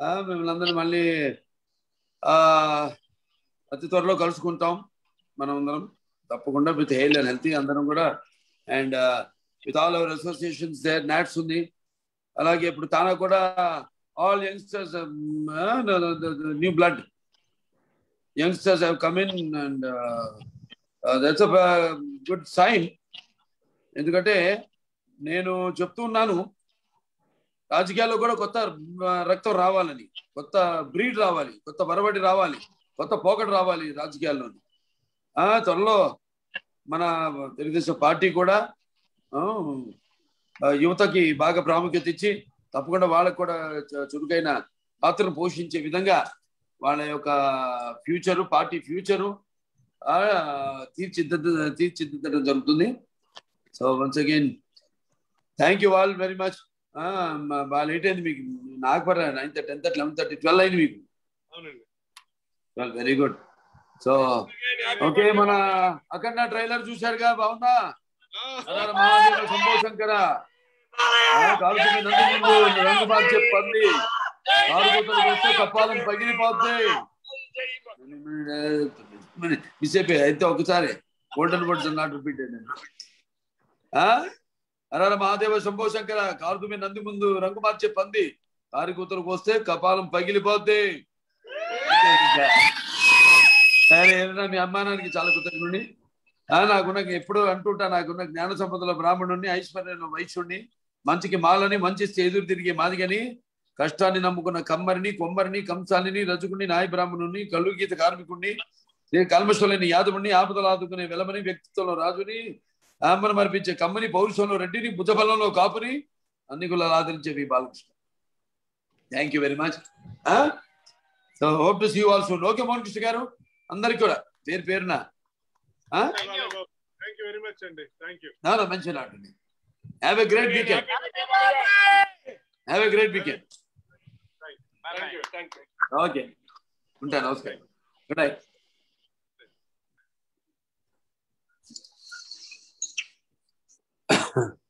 ఆ, మిమ్మల్ని అందరినీ మళ్ళీ ఆ, అతి త్వరలో కలుసుకుంటాం మనం అందరం తప్పకుండా విత్ హెయిల్ అండ్ హెల్తీ అందరం కూడా and with all our associations there NATS ఉంది అలాగే ఇప్పుడు తానా కూడా all youngsters new blood youngsters have come in and that's good sign ఎందుకంటే నేను చెప్తూ ఉన్నాను రాజకీయాల్లో కూడా కొత్త ఆ, రక్తం రావాలని కొత్త బ్రీడ్ రావాలి కొత్త వరవడి రావాలి కొత్త పోకడు రావాలి రాజకీయాల్లోని ఆ త్వరలో మన తెలుగుదేశం పార్టీ కూడా ఆ, ఆ, యువతకి బాగా ప్రాముఖ్యత ఇచ్చి తప్పకుండా వాళ్ళకు కూడా చ- చురుకైన పాత్రను పోషించే విధంగా వాళ్ళ యొక్క ఫ్యూచరు పార్టీ ఫ్యూచరు తీర్చిదిద్ద తీర్చిదిద్దడం జరుగుతుంది so once again thank you all very much బాగా లేట్ అయింది మీకు నాకు పర్లే nine thirty ten thirty eleven thirty twelve అయింది మీకు అవునండి twelve very good so okay మన అఖండ ట్రైలర్ చూశారుగా బాగుందా అనార మహాదేవ శంభో శంకర కాలుతున్న నంది ముందు రంగు మార్చే పంది కాలుగుతలు వస్తే కప్పాలం పగిలిపోద్ది మిస్ అయిపోయి అయితే ఒకసారి గోల్డెన్ వర్డ్స్ నాట్ రిపీటెడ్ అనార మహాదేవ శంభో శంకర కాలుతుమి నంది ముందు రంగు మార్చే పంది కారి కూతురుకు వస్తే కపాలం పగిలిపోద్ది సరే ఏదైనా మీ అమ్మానానికి చాలా కృతజ్ఞుడి ఆ, నాకున్న ఎప్పుడు అంటుంటా నాకున్న జ్ఞాన సంపదల బ్రాహ్మణుడిని ఐశ్వర్యంలో వైశ్యుడిని మంచికి మాలని మంచి ఎదురు తిరిగే మాదిగని కష్టాన్ని నమ్ముకున్న కమ్మరిని కొమ్మరిని కంసాలిని రజకుని నాయ బ్రాహ్మణుని కళ్ళు గీత కార్మికుడిని కల్మషలేని యాదవుని ఆపదలు ఆదుకునే వెలమని వ్యక్తిత్వంలో రాజుని ఆంబరం అర్పించే కమ్మని పౌరుషంలో రెడ్డిని భుజబలంలో కాపుని అన్ని కులాలు ఆదరించేవి Balakrishna thank you very much so hope to see you also okay Mohan Krishna garu అందరికి కూడా పేరు పేరున థ్యాంక్ యూ వెరీ మచ్ అండి థ్యాంక్ యూ నాలో మంచి నాటండి have a great weekend have a great weekend thank you thank you okay ఉంటాను నమస్కారం గుడ్ నైట్